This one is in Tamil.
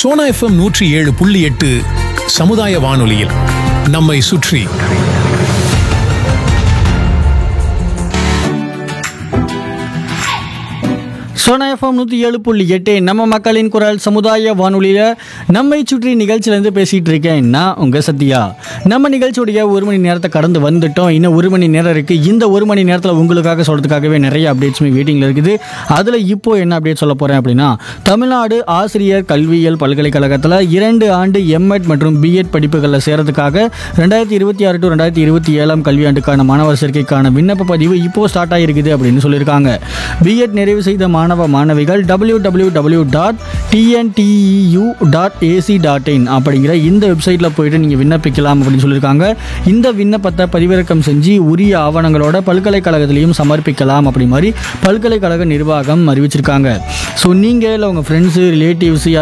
சோனா எஃப்எம் நூற்றி ஏழு புள்ளி எட்டு சமுதாய வானொலியில் நம்மை சுற்றி சோனா எஃப்எம் நூற்றி ஏழு புள்ளி எட்டு நம்ம மக்களின் குரல் சமுதாய வானொலியில் நம்மை சுற்றி நிகழ்ச்சியிலேருந்து பேசிகிட்டு இருக்கேன் நான் உங்கள் சத்யா நம்ம நிகழ்ச்சியுடைய ஒரு மணி நேரத்தை கடந்து வந்துட்டோம் இன்னும் ஒரு மணி நேரம் இருக்குது இந்த ஒரு மணி நேரத்தில் உங்களுக்காக சொல்கிறதுக்காகவே நிறைய அப்டேட்ஸுமே வெயிட்டிங்கில் இருக்குது அதில் இப்போ என்ன அப்டேட் சொல்ல போகிறேன் அப்படின்னா தமிழ்நாடு ஆசிரியர் கல்வியியல் பல்கலைக்கழகத்தில் இரண்டு ஆண்டு எம்எட் மற்றும் பிஎட் படிப்புகளில் சேரதுக்காக ரெண்டாயிரத்தி இருபத்தி ஆறு டு ரெண்டாயிரத்தி இருபத்தி ஏழாம் கல்வியாண்டுக்கான மாணவர் சேர்க்கைக்கான விண்ணப்ப பதிவு இப்போ ஸ்டார்ட் ஆகிருக்குது அப்படின்னு சொல்லியிருக்காங்க பிஎட் நிறைவு செய்த மாணவ மாணவிகள் W W W dot TNTEU dot AC dot in அப்படிங்கிற இந்த வெப்சைட்டில் போயிட்டு நீங்கள் விண்ணப்பிக்கலாம் அப்படின்னு சொல்லியிருக்காங்க இந்த விண்ணப்பத்தை பதிவிறக்கம் செஞ்சு உரிய ஆவணங்களோட பல்கலைக்கழகத்திலையும் சமர்ப்பிக்கலாம் அப்படி மாதிரி பல்கலைக்கழக நிர்வாகம் அறிவிச்சிருக்காங்க ஸோ நீங்கள் இல்லை உங்கள் ஃப்ரெண்ட்ஸு ரிலேட்டிவ்ஸ்